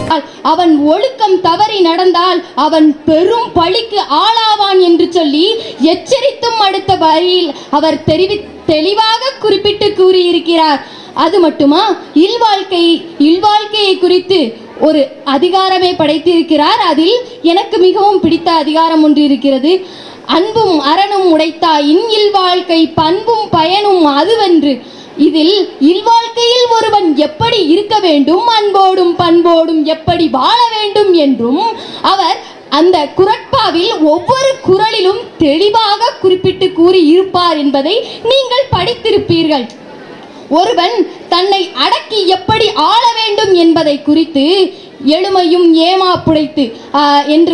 அவன் ஒழுக்கம் தவறி நடந்தால் அவன் பெரும் பழிக்கு ஆளாவான் என்று சொல்லி எச்சரித்தும் அடுத்த வரியில் அவர் தெரிவி தெளிவாக குறிப்பிட்டு கூறியிருக்கிறார் அது மட்டுமா இல்வாழ்க்கை இல்வாழ்க்கையை குறித்து ஒரு அதிகாரமே படைத்திருக்கிறார் அதில் எனக்கு மிகவும் பிடித்த அதிகாரம் ஒன்று இருக்கிறது அன்பும் அறனும் உடைத்தாயின் இல்வாழ்க்கை பண்பும் பயனும் அதுவென்று இதில் இல்வாழ்க்கையில் ஒருவன் எப்படி இருக்க வேண்டும் அன்போடும் பண்போடும் எப்படி வாழ வேண்டும் என்றும் அவர் அந்த குரட்பாவில் ஒவ்வொரு குறளிலும் தெளிவாக குறிப்பிட்டு கூறி இருப்பார் என்பதை நீங்கள் படித்திருப்பீர்கள் ஒருவன் தன்னை அடக்கி எப்படி ஆள வேண்டும் என்பதை குறித்து எழுமையும் ஏமா புடைத்து ஆ, என்று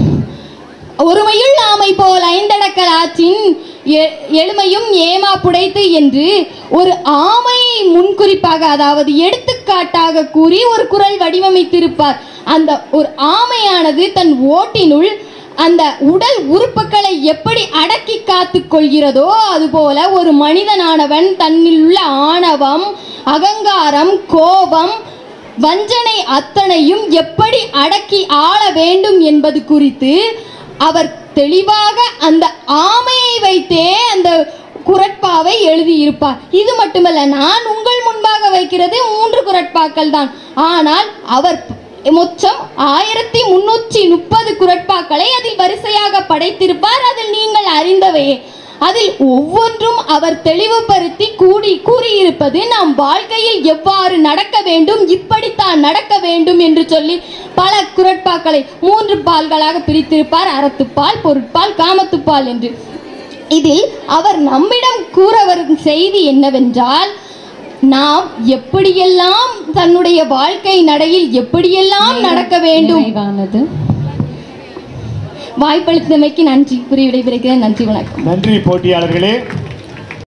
ஒருமையுள் ஆமை போல் ஐந்தடக்கல் ஆற்றின் எ- எழுமையும் ஏமா புடைத்து என்று ஒரு ஆமையை முன்குறிப்பாக அதாவது எடுத்துக்காட்டாக கூறி ஒரு குரல் வடிவமைத்திருப்பார் அந்த ஒரு ஆமையானது தன் ஓட்டினுள் அந்த உடல் உறுப்புகளை எப்படி அடக்கி காத்து கொள்கிறதோ அதுபோல ஒரு மனிதனானவன் தன்னில் உள்ள ஆணவம் அகங்காரம் கோபம் வஞ்சனை அத்தனையும் எப்படி அடக்கி ஆள வேண்டும் என்பது குறித்து அவர் தெளிவாக அந்த ஆமையை வைத்தே அந்த குரட்பாவை எழுதியிருப்பார் இது மட்டுமல்ல நான் உங்கள் முன்பாக வைக்கிறது மூன்று குரட்பாக்கள் தான் ஆனால் அவர் மொத்தம் ஆயிரத்தி முன்னூற்றி முப்பது குரட்பாக்களை அதில் வரிசையாக படைத்திருப்பார் அதில் நீங்கள் அறிந்தவையே அதில் ஒவ்வொன்றும் அவர் தெளிவுபடுத்தி கூடி கூறியிருப்பது நாம் வாழ்க்கையில் எவ்வாறு நடக்க வேண்டும் இப்படித்தான் நடக்க வேண்டும் என்று சொல்லி பல குரட்பாக்களை மூன்று பால்களாக பிரித்திருப்பார் அறத்துப்பால் பொருட்பால் காமத்துப்பால் என்று இதில் அவர் நம்மிடம் கூற வரும் செய்தி என்னவென்றால் நாம் எப்படியெல்லாம் தன்னுடைய வாழ்க்கை நடையில் எப்படியெல்லாம் நடக்க வேண்டும் நிறைவானது வாய்ப்பளித்தமைக்கு நன்றி கூறி விடைபெறுகிறேன் நன்றி வணக்கம் நன்றி போட்டியாளர்களே